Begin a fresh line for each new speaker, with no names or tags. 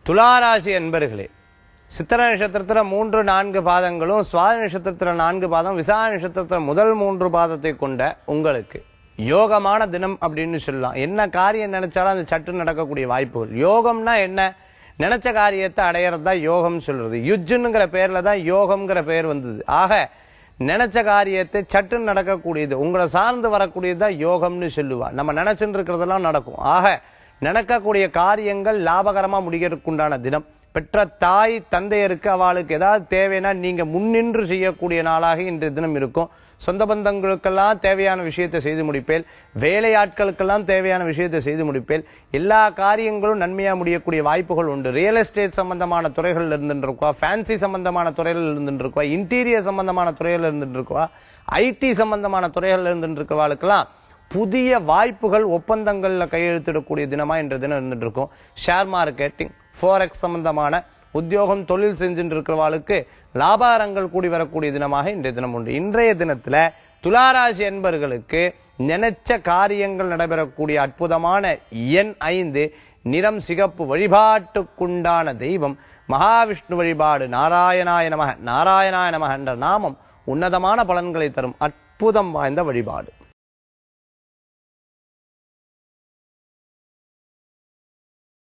துளாராசி என்பர்களே சித்திர நட்சத்திரத்துல மூன்று நான்கு பாதங்களும் சுவாதி நட்சத்திரத்துல நான்கு பாதம் விசாக நட்சத்திரத்துல முதல் மூன்று பாதத்தை கொண்ட உங்களுக்கு யோகமான தினம் அப்படின்னு சொல்லலாம் என்ன காரியம் நினைச்சாலும் அந்த சட்டு நடக்கக்கூடிய வாய்ப்புகள் யோகம்னா என்ன நினைச்ச காரியத்தை அடையறது தான் யோகம் சொல்றது யுஜ்ஜுங்கிற பேர்ல தான் யோகம்ங்கிற பெயர் வந்தது ஆக நினைச்ச காரியத்தை சட்டுன்னு நடக்கக்கூடியது உங்களை சார்ந்து வரக்கூடியது தான் யோகம்னு சொல்லுவா நம்ம நினைச்சுட்டு இருக்கிறதெல்லாம் நடக்கும் ஆக நடக்கக்கூடிய காரியங்கள் லாபகரமா முடிக்கிறதுக்குண்டான தினம் பெற்ற தாய் தந்தையருக்கு அவளுக்கு ஏதாவது தேவைன்னா நீங்க முன்னின்று செய்யக்கூடிய நாளாக இன்றைய தினம் இருக்கும் சொந்த பந்தங்களுக்கெல்லாம் தேவையான விஷயத்தை செய்து முடிப்பேன் வேலையாட்களுக்கெல்லாம் தேவையான விஷயத்தை செய்து முடிப்பேன் எல்லா காரியங்களும் நன்மையா முடியக்கூடிய வாய்ப்புகள் உண்டு ரியல் எஸ்டேட் சம்பந்தமான துறைகள் இருந்துட்டு இருக்கா ஃபேன்சி சம்பந்தமான துறைகள் இருந்துட்டு இருக்கா இன்டீரியர் சம்பந்தமான துறைகள் இருந்துட்டு இருக்கா ஐடி சம்பந்தமான துறைகள் இருந்துட்டு இருக்கவாளுக்கெல்லாம் புதிய வாய்ப்புகள் ஒப்பந்தங்கள்ல கையெழுத்திடக்கூடிய தினமா இன்ற தினம் இருந்துட்டு இருக்கும் ஷேர் மார்க்கெட்டிங் ஃபோரெக்ஸ் சம்பந்தமான உத்தியோகம் தொழில் செஞ்சுட்டு இருக்கிறவாளுக்கு லாபாரங்கள் கூடி வரக்கூடிய தினமாக இன்றைய தினம் உண்டு இன்றைய தினத்துல துளாராசி என்பர்களுக்கு நினைச்ச காரியங்கள் நடைபெறக்கூடிய அற்புதமான எண் ஐந்து நிறம் சிகப்பு வழிபாட்டுக்குண்டான தெய்வம் மகாவிஷ்ணு வழிபாடு நாராயணாய நமக நாராயணாய நமக என்ற நாமம் உன்னதமான பலன்களை தரும் அற்புதம் வாய்ந்த வழிபாடு